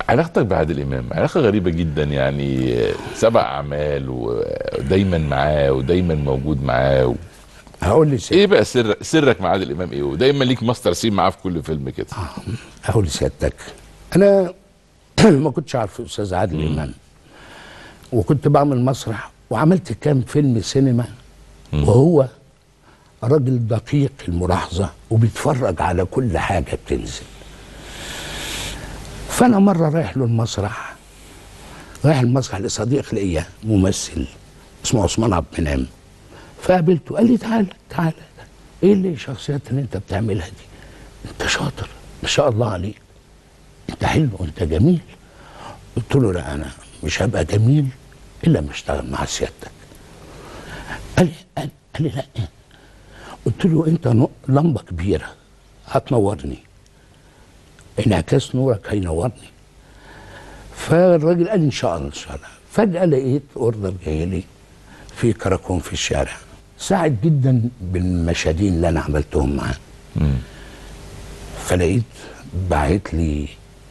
علاقتك بعادل امام علاقه غريبه جدا يعني سبع اعمال ودايما معاه ودايما موجود معاه هقول لي ايه بقى سر سرك مع عادل امام ايه ودايما ليك ماستر سين معاه في كل فيلم كده هقول لسيادتك انا ما كنتش عارف الاستاذ عادل امام وكنت بعمل مسرح وعملت كام فيلم سينما وهو راجل دقيق الملاحظه وبيتفرج على كل حاجه بتنزل فانا مره رايح له المسرح رايح المسرح لصديق ليا ممثل اسمه عثمان عبد المنعم فقابلته قال لي تعالى تعالى ايه اللي الشخصيات اللي انت بتعملها دي انت شاطر ما شاء الله عليك انت حلو انت جميل قلت له لا انا مش هبقى جميل الا لما اشتغل مع سيادتك قال لي قال, قال لي لا قلت له انت نو- لمبه كبيره هتنورني انعكاس نورك هينورني فالراجل قال لي ان شاء الله ان شاء الله فجاه لقيت اوردر جاي لي في كراكون في الشارع ساعد جدا بالمشاهدين اللي انا عملتهم معاه فلقيت باعت لي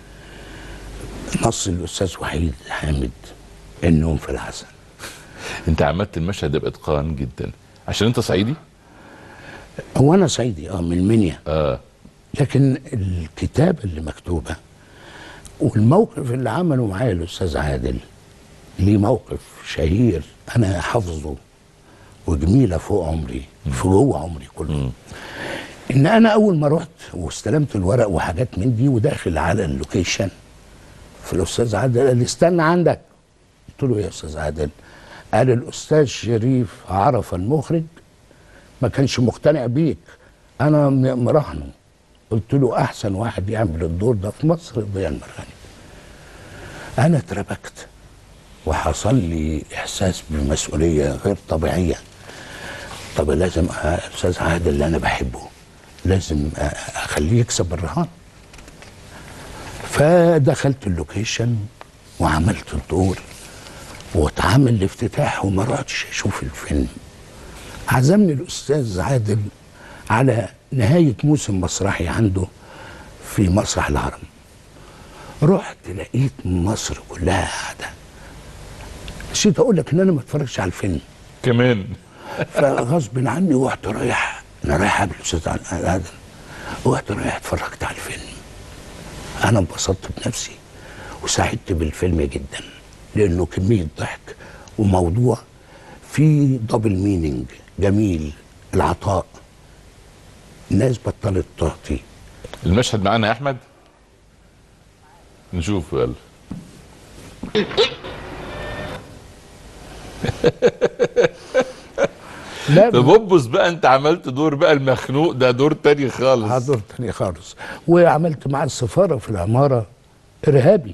نص الاستاذ وحيد حامد النوم في العسل انت عملت المشهد ده باتقان جدا عشان انت صعيدي هو انا صعيدي اه من المنيا اه لكن الكتابه اللي مكتوبه والموقف اللي عمله معايا الاستاذ عادل ليه موقف شهير انا حافظه وجميله فوق عمري في جوه عمري كله ان انا اول ما رحت واستلمت الورق وحاجات من دي وداخل على اللوكيشن فالاستاذ عادل قال لي استنى عندك قلت له يا استاذ عادل قال الاستاذ شريف عرفه المخرج ما كانش مقتنع بيك انا م- مراهنه قلت له احسن واحد يعمل الدور ده في مصر ضياء المرغني انا اتربكت وحصل لي احساس بمسؤوليه غير طبيعيه طب لازم أ- الاستاذ عادل اللي انا بحبه لازم أ- اخليه يكسب الرهان فدخلت اللوكيشن وعملت الدور واتعمل الافتتاح وما رحتش اشوف الفيلم عزمني الاستاذ عادل على نهايه موسم مسرحي عنده في مسرح الهرم رحت لقيت مصر كلها قاعده نسيت اقول لك ان انا ما اتفرجش على الفيلم كمان فغصب عني رحت رايح انا رايح قبل الاستاذ عادل رحت رايح اتفرجت على الفيلم انا انبسطت بنفسي وسعدت بالفيلم جدا لانه كميه ضحك وموضوع فيه دبل مينينج جميل العطاء الناس بطلت تعطي المشهد معانا يا احمد نشوف يلا لا طب ابص بقى انت عملت دور بقى المخنوق ده دور تاني خالص دور تاني خالص وعملت مع السفارة في العمارة إرهابي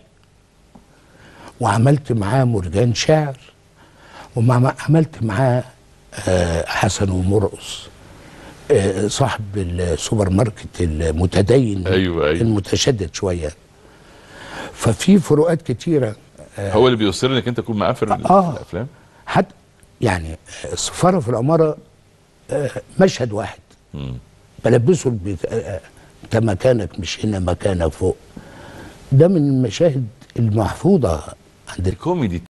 وعملت معاه مرجان شاعر وعملت معاه آه، حسن ومرقص آه، صاحب السوبر ماركت المتدين أيوة، أيوة. المتشدد شوية ففي فروقات كتيرة هو اللي بيصر انك انت تكون معاه في ال- آه. في الافلام حتى يعني السفارة في العمارة آه، مشهد واحد بلبسه البيت آه، انت مكانك مش هنا مكانك فوق ده من المشاهد المحفوظة عند الكوميدي